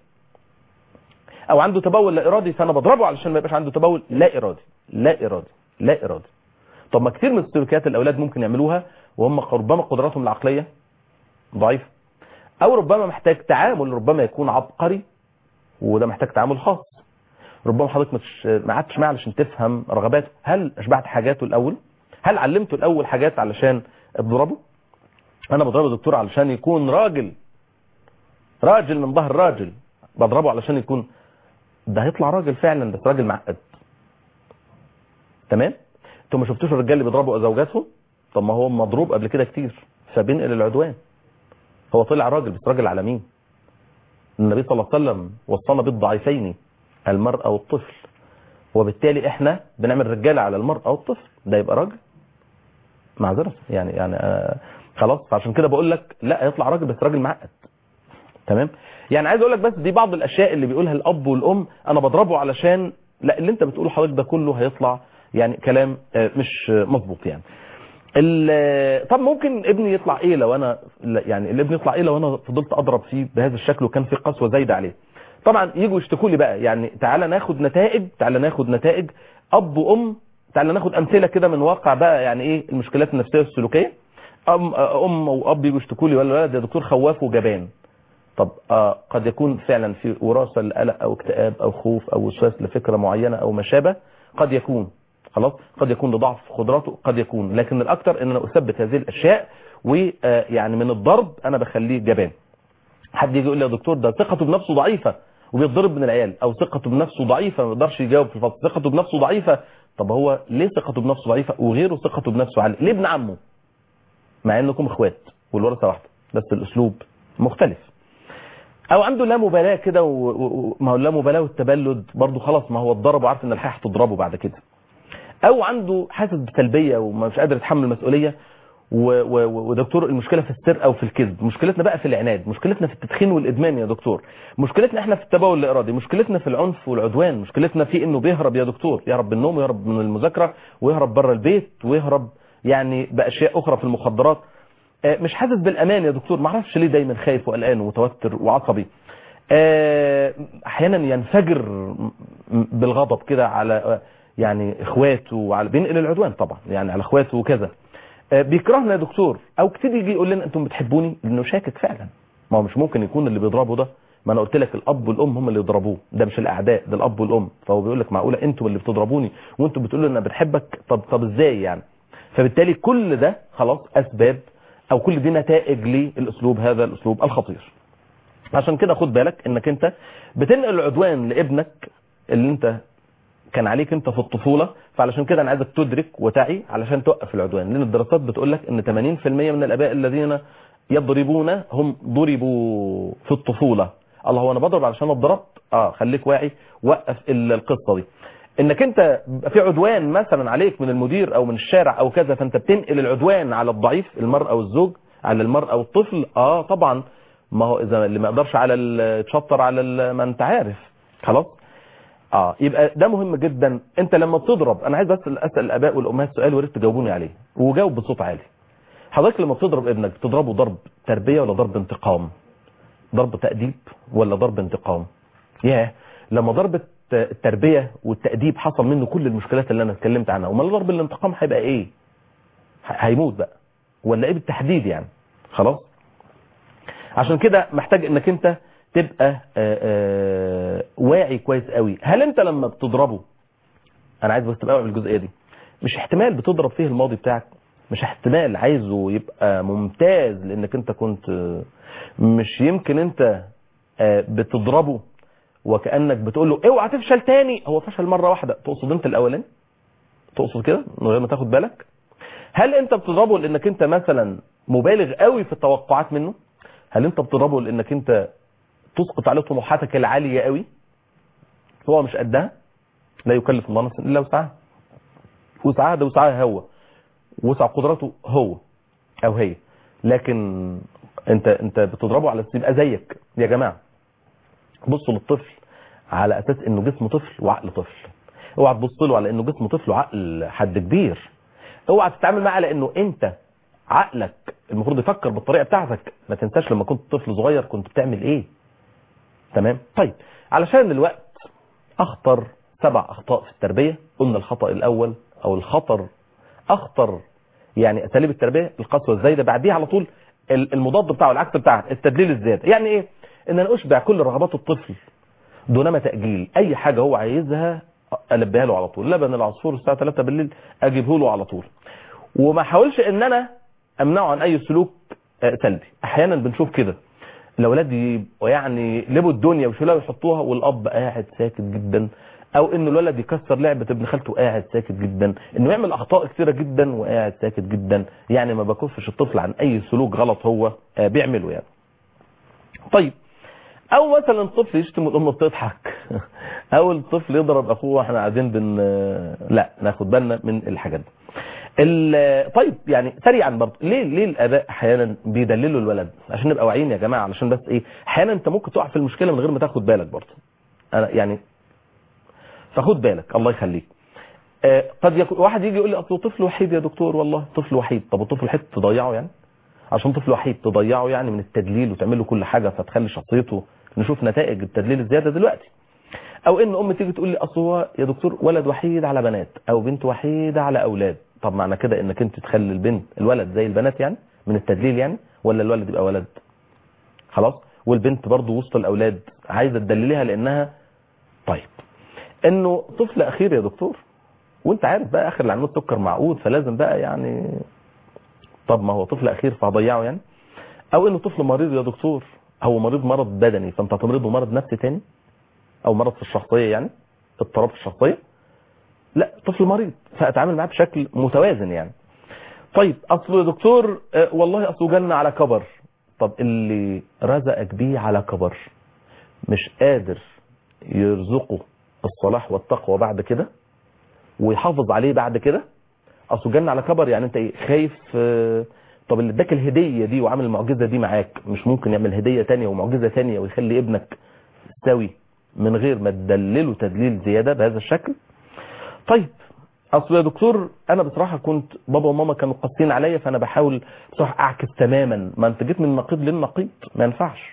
او عنده تبول لا ارادي فانا بضربه علشان ما يبقاش عنده تبول لا ارادي لا ارادي لا ارادي طب ما كتير من السلوكيات الاولاد ممكن يعملوها وهم ربما قدراتهم العقليه ضعيفه او ربما محتاج تعامل ربما يكون عبقري وده محتاج تعامل خاص ربما حضرتك مش ما قعدتش معاه علشان تفهم رغباته هل اشبعت حاجاته الاول هل علمته الاول حاجات علشان تضربه انا بضربه دكتور علشان يكون راجل راجل من ظهر راجل بضربه علشان يكون ده هيطلع راجل فعلا بس راجل معقد تمام انتوا ما شفتوش الرجال اللي بيضربوا زوجاتهم طب ما هو مضروب قبل كده كتير فبينقل العدوان هو طلع راجل بس راجل على مين النبي صلى الله عليه وسلم وصانا بالضعيفين المرأة والطفل وبالتالي احنا بنعمل رجاله على المرأة والطفل ده يبقى راجل معذرة يعني يعني آه خلاص فعشان كده بقول لك لا يطلع راجل بس راجل معقد تمام يعني عايز اقول لك بس دي بعض الاشياء اللي بيقولها الاب والام انا بضربه علشان لا اللي انت بتقوله حضرتك ده كله هيطلع يعني كلام آه، مش آه، مظبوط يعني ال- طب ممكن ابني يطلع ايه لو انا لا، يعني الابن يطلع ايه لو انا فضلت اضرب فيه بهذا الشكل وكان في قسوه زايده عليه طبعا يجوا يشتكوا لي بقى يعني تعالى ناخد نتائج تعالى ناخد نتائج اب وام تعالى ناخد امثله كده من واقع بقى يعني ايه المشكلات النفسيه والسلوكيه ام ام واب يجوا يشتكوا لي ولا ولد يا دكتور خواف وجبان طب آه قد يكون فعلا في وراثه لقلق او اكتئاب او خوف او وسواس لفكره معينه او ما شابه قد يكون خلاص قد يكون لضعف قدراته قد يكون لكن الاكثر ان انا اثبت هذه الاشياء ويعني من الضرب انا بخليه جبان حد يجي يقول لي يا دكتور ده ثقته بنفسه ضعيفه وبيتضرب من العيال او ثقته بنفسه ضعيفه ما يقدرش يجاوب في الفصل ثقته بنفسه ضعيفه طب هو ليه ثقته بنفسه ضعيفه وغيره ثقته بنفسه عاليه ليه ابن عمه مع انكم اخوات والورثه واحده بس الاسلوب مختلف او عنده لا مبالاه كده و- و- وما هو لا مبالاه والتبلد برضه خلاص ما هو اتضرب وعارف ان الحياه هتضربه بعد كده او عنده حاسس بسلبيه ومش قادر يتحمل المسؤوليه و- و- ودكتور المشكله في السرقه او في الكذب مشكلتنا بقى في العناد مشكلتنا في التدخين والادمان يا دكتور مشكلتنا احنا في التبول الارادي مشكلتنا في العنف والعدوان مشكلتنا في انه بيهرب يا دكتور يهرب من النوم ويهرب من المذاكره ويهرب بره البيت ويهرب يعني باشياء اخرى في المخدرات آه، مش حاسس بالامان يا دكتور ما اعرفش ليه دايما خايف وقلقان ومتوتر وعصبي آه، احيانا ينفجر م- م- بالغضب كده على آه، يعني اخواته وعلى بينقل العدوان طبعا يعني على اخواته وكذا آه، بيكرهنا يا دكتور او كتير يجي يقول لنا انتم بتحبوني لانه شاكك فعلا ما هو مش ممكن يكون اللي بيضربه ده ما انا قلت لك الاب والام هم اللي يضربوه ده مش الاعداء ده الاب والام فهو بيقول لك معقوله انتم اللي بتضربوني وانتم بتقولوا انا بنحبك طب طب ازاي يعني فبالتالي كل ده خلاص اسباب او كل دي نتائج للاسلوب هذا الاسلوب الخطير عشان كده خد بالك انك انت بتنقل العدوان لابنك اللي انت كان عليك انت في الطفوله فعلشان كده انا عايزك تدرك وتعي علشان توقف العدوان لان الدراسات بتقول لك ان 80% من الاباء الذين يضربون هم ضربوا في الطفولة الله هو انا بضرب علشان اتضربت اه خليك واعي وقف ال- القصة دي انك انت بيبقى في عدوان مثلا عليك من المدير او من الشارع او كذا فانت بتنقل العدوان على الضعيف المرأة او الزوج على المرأة او الطفل اه طبعا ما هو اذا اللي ما يقدرش على ال- يتشطر على ال- ما انت عارف خلاص اه يبقى ده مهم جدا انت لما بتضرب انا عايز بس اسال الاباء والامهات سؤال وريت تجاوبوني عليه وجاوب بصوت عالي حضرتك لما بتضرب ابنك بتضربه ضرب تربيه ولا ضرب انتقام ضرب تاديب ولا ضرب انتقام ياه لما ضرب التربيه والتاديب حصل منه كل المشكلات اللي انا اتكلمت عنها امال ضرب الانتقام هيبقى ايه ه- هيموت بقى ولا ايه بالتحديد يعني خلاص عشان كده محتاج انك انت تبقى آه، آه، واعي كويس قوي هل انت لما بتضربه انا عايز بس تبقى واعي بالجزئيه دي مش احتمال بتضرب فيه الماضي بتاعك مش احتمال عايزه يبقى ممتاز لانك انت كنت آه، مش يمكن انت آه، بتضربه وكانك بتقول له اوعى تفشل تاني هو فشل مره واحده تقصد انت الاولاني تقصد كده من غير ما تاخد بالك هل انت بتضربه لانك انت مثلا مبالغ قوي في التوقعات منه هل انت بتضربه لانك انت تسقط عليه طموحاتك العاليه قوي هو مش قدها لا يكلف الله نفسا الا وسعها وسعها ده وسعها هو وسع قدراته هو او هي لكن انت انت بتضربه على اساس يبقى زيك يا جماعه بصوا للطفل على اساس انه جسم طفل وعقل طفل اوعى تبص له على انه جسم طفل وعقل حد كبير اوعى تتعامل معاه على انه انت عقلك المفروض يفكر بالطريقه بتاعتك ما تنساش لما كنت طفل صغير كنت بتعمل ايه تمام طيب علشان الوقت اخطر سبع اخطاء في التربيه قلنا الخطا الاول او الخطر اخطر يعني اساليب التربيه القسوه الزايده بعديها على طول ال- المضاد بتاعه العكس بتاعه التدليل الزياده يعني ايه ان انا اشبع كل رغبات الطفل دونما تاجيل اي حاجه هو عايزها البيها له على طول لبن العصفور الساعه 3 بالليل اجيبه له على طول وما احاولش ان انا امنعه عن اي سلوك آه، سلبي احيانا بنشوف كده الاولاد يبقوا يعني لبوا الدنيا وشيلوها ويحطوها والاب قاعد ساكت جدا او ان الولد يكسر لعبه ابن خالته قاعد ساكت جدا انه يعمل اخطاء كثيره جدا وقاعد ساكت جدا يعني ما بكفش الطفل عن اي سلوك غلط هو آه، بيعمله يعني طيب او مثلا الطفل يشتم والام بتضحك او الطفل يضرب اخوه واحنا قاعدين بن لا ناخد بالنا من الحاجات دي ال- طيب يعني سريعا برضه ليه ليه الاباء احيانا بيدللوا الولد عشان نبقى واعيين يا جماعه علشان بس ايه احيانا انت ممكن تقع في المشكله من غير ما تاخد بالك برضه انا يعني فخد بالك الله يخليك آه، قد يكون واحد يجي يقول لي اصله طفل وحيد يا دكتور والله طفل وحيد طب الطفل الوحيد تضيعه يعني عشان طفل وحيد تضيعه يعني من التدليل وتعمل له كل حاجه فتخلي شخصيته نشوف نتائج التدليل الزياده دلوقتي او ان ام تيجي تقول لي اصل هو يا دكتور ولد وحيد على بنات او بنت وحيده على اولاد طب معنى كده انك انت تخلي البنت الولد زي البنات يعني من التدليل يعني ولا الولد يبقى ولد خلاص والبنت برضو وسط الاولاد عايزه تدلليها لانها طيب انه طفل اخير يا دكتور وانت عارف بقى اخر العنود سكر معقود فلازم بقى يعني طب ما هو طفل اخير فهضيعه يعني او انه طفل مريض يا دكتور هو مريض مرض بدني فانت هتمرضه مرض نفسي تاني او مرض في الشخصيه يعني اضطراب في الشخصيه لا طفل مريض فاتعامل معاه بشكل متوازن يعني طيب اصله يا دكتور آه، والله اصله جالنا على كبر طب اللي رزقك بيه على كبر مش قادر يرزقه الصلاح والتقوى بعد كده ويحافظ عليه بعد كده اصله جالنا على كبر يعني انت ايه خايف آه، طب اللي اداك الهديه دي وعامل المعجزه دي معاك مش ممكن يعمل هديه تانية ومعجزه تانية ويخلي ابنك سوي من غير ما تدلله تدليل زياده بهذا الشكل طيب اصل يا دكتور انا بصراحه كنت بابا وماما كانوا قاسيين عليا فانا بحاول بصراحه اعكس تماما ما انت جيت من نقيض للنقيض ما ينفعش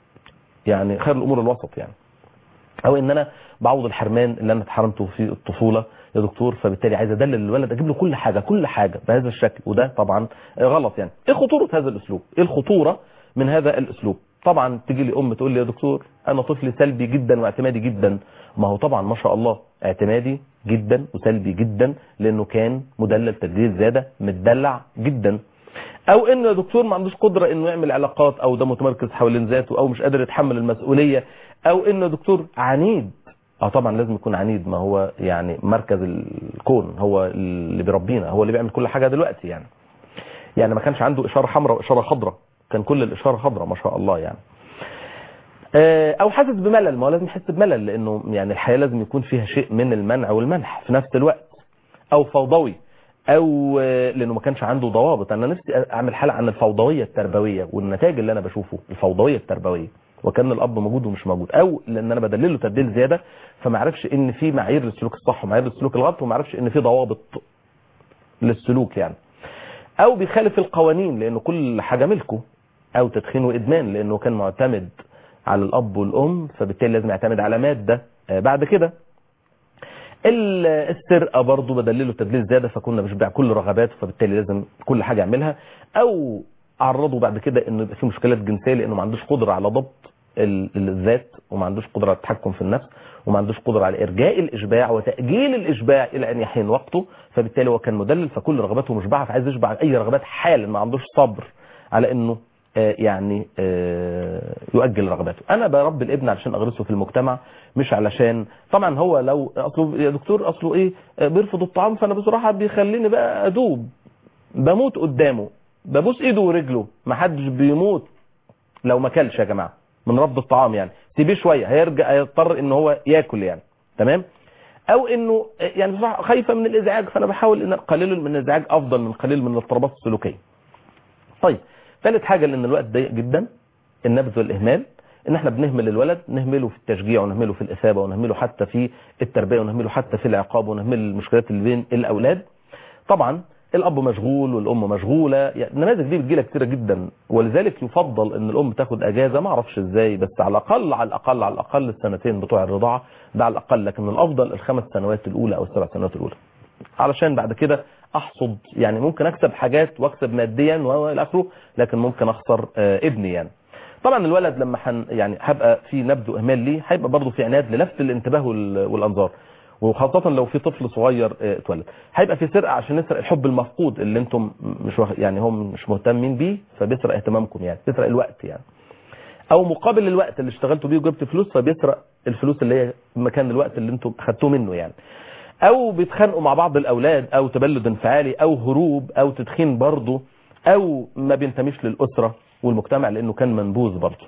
يعني خير الامور الوسط يعني او ان انا بعوض الحرمان اللي انا اتحرمته في الطفوله يا دكتور فبالتالي عايز ادلل الولد اجيب له كل حاجه كل حاجه بهذا الشكل وده طبعا غلط يعني ايه خطوره هذا الاسلوب ايه الخطوره من هذا الاسلوب طبعا تيجي لي ام تقول لي يا دكتور انا طفلي سلبي جدا واعتمادي جدا ما هو طبعا ما شاء الله اعتمادي جدا وسلبي جدا لانه كان مدلل تدليل زياده متدلع جدا او انه يا دكتور ما عندوش قدره انه يعمل علاقات او ده متمركز حوالين ذاته او مش قادر يتحمل المسؤوليه او انه يا دكتور عنيد اه طبعا لازم يكون عنيد ما هو يعني مركز الكون هو اللي بيربينا هو اللي بيعمل كل حاجه دلوقتي يعني يعني ما كانش عنده اشاره حمراء واشاره خضراء كان كل الاشاره خضراء ما شاء الله يعني آه، او حاسس بملل ما هو لازم يحس بملل لانه يعني الحياه لازم يكون فيها شيء من المنع والمنح في نفس الوقت او فوضوي او آه، لانه ما كانش عنده ضوابط انا نفسي اعمل حلقه عن الفوضويه التربويه والنتائج اللي انا بشوفه الفوضويه التربويه وكان الاب موجود ومش موجود او لان انا بدلله تبديل زياده فما عرفش ان في معايير للسلوك الصح ومعايير للسلوك الغلط وما عرفش ان في ضوابط للسلوك يعني او بيخالف القوانين لانه كل حاجه ملكه او تدخين وادمان لانه كان معتمد على الاب والام فبالتالي لازم يعتمد على ماده آه، بعد كده ال- السرقه برضه بدلله تدليل زياده فكنا بنشبع كل رغباته فبالتالي لازم كل حاجه يعملها او عرضه بعد كده انه يبقى في مشكلات جنسيه لانه ما عندوش قدره على ضبط ال- الذات وما عندوش قدره على التحكم في النفس وما عندوش قدره على ارجاء الاشباع وتاجيل الاشباع الى ان يحين وقته فبالتالي هو كان مدلل فكل رغباته مشبعه فعايز يشبع اي رغبات حالا ما عندوش صبر على انه آه، يعني آه، يؤجل رغباته انا بربي الابن علشان اغرسه في المجتمع مش علشان طبعا هو لو اصله يا دكتور اصله ايه آه، بيرفض الطعام فانا بصراحه بيخليني بقى ادوب بموت قدامه ببوس ايده ورجله ما حدش بيموت لو ما كلش يا جماعه من رفض الطعام يعني سيبيه شويه هيرجع هيضطر ان هو ياكل يعني تمام او انه يعني بصراحه خايفه من الازعاج فانا بحاول ان اقلله من الازعاج افضل من قليل من الاضطرابات السلوكيه طيب ثالث حاجه لان الوقت ضيق جدا النبذ والاهمال ان احنا بنهمل الولد نهمله في التشجيع ونهمله في الاثابه ونهمله حتى في التربيه ونهمله حتى في العقاب ونهمل المشكلات اللي بين الاولاد طبعا الاب مشغول والام مشغوله يعني النماذج دي بتجيلها كتيره جدا ولذلك يفضل ان الام تاخد اجازه ما اعرفش ازاي بس على الاقل على الاقل على الاقل السنتين بتوع الرضاعه ده على الاقل لكن الافضل الخمس سنوات الاولى او السبع سنوات الاولى علشان بعد كده احصد يعني ممكن اكسب حاجات واكسب ماديا والى اخره لكن ممكن اخسر آه، ابني يعني طبعا الولد لما حن يعني هبقى في نبذ واهمال ليه هيبقى برضه في عناد للفت الانتباه وال- والانظار وخاصة لو في طفل صغير آه، اتولد هيبقى في سرقة عشان يسرق الحب المفقود اللي انتم مش واخ- يعني هم مش مهتمين بيه فبيسرق اهتمامكم يعني بيسرق الوقت يعني او مقابل الوقت اللي اشتغلتوا بيه وجبت فلوس فبيسرق الفلوس اللي هي مكان الوقت اللي انتم خدتوه منه يعني او بيتخانقوا مع بعض الاولاد او تبلد انفعالي او هروب او تدخين برضه او ما بينتميش للاسره والمجتمع لانه كان منبوذ برضه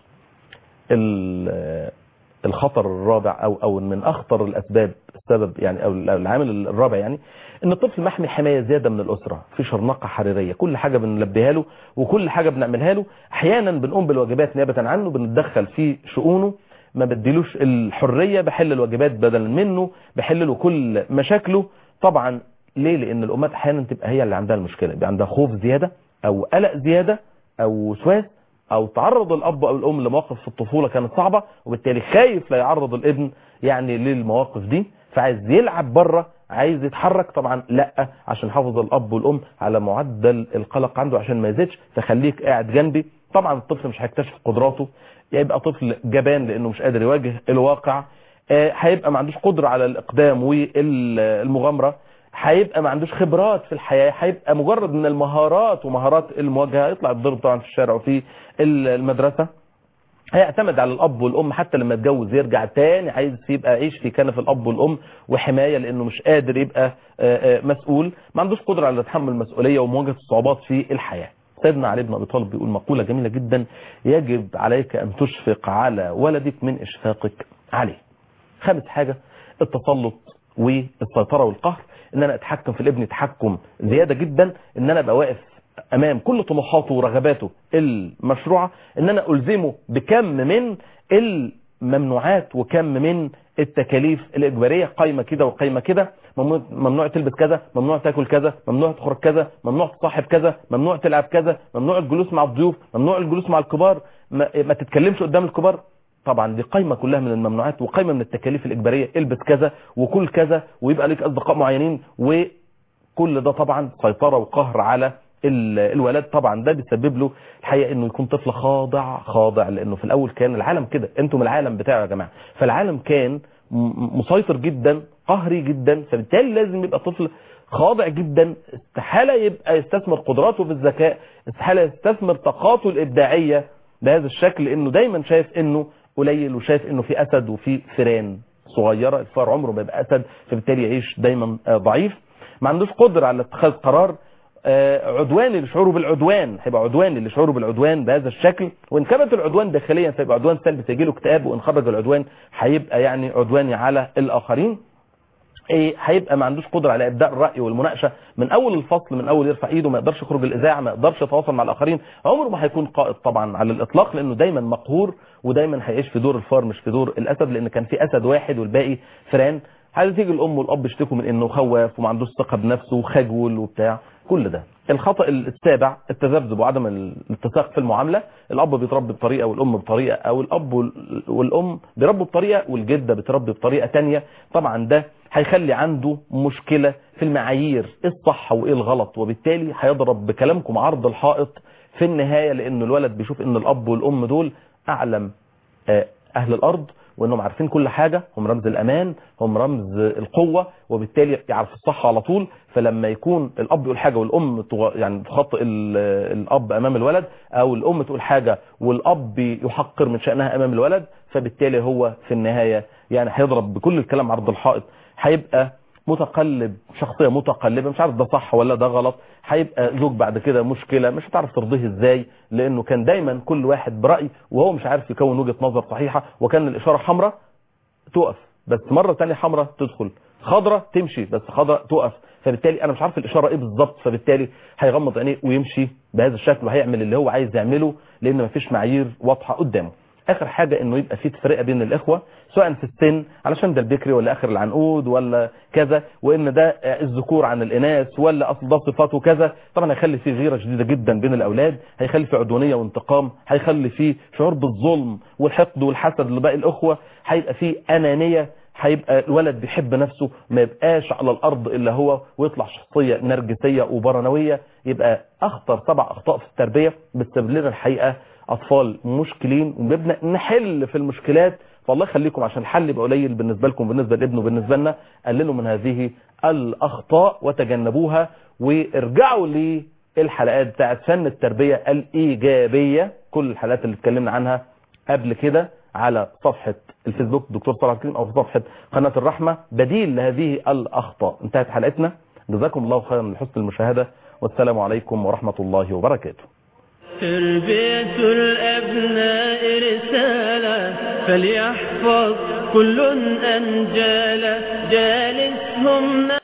ال- الخطر الرابع او او من اخطر الاسباب السبب يعني او العامل الرابع يعني ان الطفل محمي حمايه زياده من الاسره في شرنقه حريريه كل حاجه بنلبيها له وكل حاجه بنعملها له احيانا بنقوم بالواجبات نيابه عنه بنتدخل في شؤونه ما بديلوش الحريه بحل الواجبات بدلا منه بحل له كل مشاكله طبعا ليه لان الامهات احيانا تبقى هي اللي عندها المشكله يبقى عندها خوف زياده او قلق زياده او وسواس او تعرض الاب او الام لمواقف في الطفوله كانت صعبه وبالتالي خايف لا يعرض الابن يعني للمواقف دي فعايز يلعب بره عايز يتحرك طبعا لا عشان حافظ الاب والام على معدل القلق عنده عشان ما يزيدش فخليك قاعد جنبي طبعا الطفل مش هيكتشف قدراته يبقى طفل جبان لانه مش قادر يواجه الواقع آه، هيبقى ما عندوش قدره على الاقدام والمغامره هيبقى ما عندوش خبرات في الحياه هيبقى مجرد من المهارات ومهارات المواجهه يطلع يتضرب طبعا في الشارع وفي المدرسه هيعتمد على الاب والام حتى لما يتجوز يرجع تاني عايز يبقى يعيش في كنف الاب والام وحمايه لانه مش قادر يبقى آه، آه، مسؤول ما عندوش قدره على تحمل المسؤوليه ومواجهه الصعوبات في الحياه سيدنا علي بن ابي طالب بيقول مقوله جميله جدا يجب عليك ان تشفق على ولدك من اشفاقك عليه خامس حاجه التسلط والسيطره والقهر ان انا اتحكم في الابن تحكم زياده جدا ان انا ابقى واقف امام كل طموحاته ورغباته المشروعه ان انا الزمه بكم من الممنوعات وكم من التكاليف الاجباريه قايمه كده وقايمه كده ممنوع ممنوع تلبس كذا ممنوع تاكل كذا ممنوع تخرج كذا ممنوع تصاحب كذا ممنوع تلعب كذا ممنوع الجلوس مع الضيوف ممنوع الجلوس مع الكبار ما, ما تتكلمش قدام الكبار طبعا دي قايمه كلها من الممنوعات وقايمه من التكاليف الاجباريه البس كذا وكل كذا ويبقى لك اصدقاء معينين وكل ده طبعا سيطره وقهر على ال- الولد طبعا ده بيسبب له الحقيقه انه يكون طفل خاضع خاضع لانه في الاول كان العالم كده انتم العالم بتاعه يا جماعه فالعالم كان م- مسيطر جدا قهري جدا فبالتالي لازم يبقى طفل خاضع جدا استحاله يبقى يستثمر قدراته في الذكاء استحاله يستثمر طاقاته الابداعيه بهذا الشكل لانه دايما شايف انه قليل وشايف انه في اسد وفي فيران صغيره الفار عمره ما يبقى اسد فبالتالي يعيش دايما آه، ضعيف ما عندوش قدره على اتخاذ قرار آه، عدواني لشعوره بالعدوان هيبقى عدواني لشعوره بالعدوان بهذا الشكل وان كانت العدوان داخليا فيبقى عدوان سلبي تجي له اكتئاب وان خرج العدوان هيبقى يعني عدواني على الاخرين ايه هيبقى ما عندوش قدره على ابداء الراي والمناقشه من اول الفصل من اول يرفع ايده ما يقدرش يخرج الاذاعه ما يقدرش يتواصل مع الاخرين عمره ما هيكون قائد طبعا على الاطلاق لانه دايما مقهور ودايما هيعيش في دور الفار مش في دور الاسد لان كان في اسد واحد والباقي فران هتيجي الام والاب يشتكوا من انه خواف وما عندوش ثقه بنفسه وخجول وبتاع كل ده الخطا السابع التذبذب وعدم الاتساق في المعامله الاب بيتربي بطريقه والام بطريقه او الاب وال- والام بيربوا بطريقه والجده بتربي بطريقه تانية طبعا ده هيخلي عنده مشكله في المعايير ايه الصح وايه الغلط وبالتالي هيضرب بكلامكم عرض الحائط في النهايه لان الولد بيشوف ان الاب والام دول اعلم آه، اهل الارض وانهم عارفين كل حاجه هم رمز الامان هم رمز القوه وبالتالي يعرف الصح على طول فلما يكون الاب يقول حاجه والام تغ- يعني تخطئ ال- الاب امام الولد او الام تقول حاجه والاب يحقر من شانها امام الولد فبالتالي هو في النهايه يعني هيضرب بكل الكلام عرض الحائط هيبقى متقلب شخصيه متقلبه مش عارف ده صح ولا ده غلط هيبقى زوج بعد كده مشكله مش هتعرف ترضيه ازاي لانه كان دايما كل واحد براي وهو مش عارف يكون وجهه نظر صحيحه وكان الاشاره حمراء تقف بس مرة تانية حمراء تدخل خضراء تمشي بس خضراء تقف فبالتالي انا مش عارف الاشاره ايه بالظبط فبالتالي هيغمض عينيه ويمشي بهذا الشكل وهيعمل اللي هو عايز يعمله لان مفيش معايير واضحه قدامه اخر حاجه انه يبقى في تفرقه بين الاخوه سواء في السن علشان ده البكري ولا اخر العنقود ولا كذا وان ده الذكور عن الاناث ولا اصل ده صفاته كذا طبعا هيخلي فيه غيره شديده جدا بين الاولاد هيخلي فيه عدوانيه وانتقام هيخلي فيه شعور بالظلم والحقد والحسد لباقي الاخوه هيبقى فيه انانيه هيبقى الولد بيحب نفسه ما يبقاش على الارض الا هو ويطلع شخصيه نرجسيه وبرنويه يبقى اخطر سبع اخطاء في التربيه بتسبب لنا الحقيقه اطفال مشكلين وبنبدا نحل في المشكلات فالله يخليكم عشان الحل يبقى قليل بالنسبه لكم بالنسبه لابنه بالنسبه لنا قللوا من هذه الاخطاء وتجنبوها وارجعوا للحلقات بتاعت فن التربيه الايجابيه كل الحلقات اللي اتكلمنا عنها قبل كده على صفحة الفيسبوك دكتور صلاح الكريم او في صفحة قناة الرحمة بديل لهذه الاخطاء انتهت حلقتنا جزاكم الله خيرا لحسن المشاهدة والسلام عليكم ورحمة الله وبركاته تربية الأبناء رسالة فليحفظ كل أنجالا جالسهم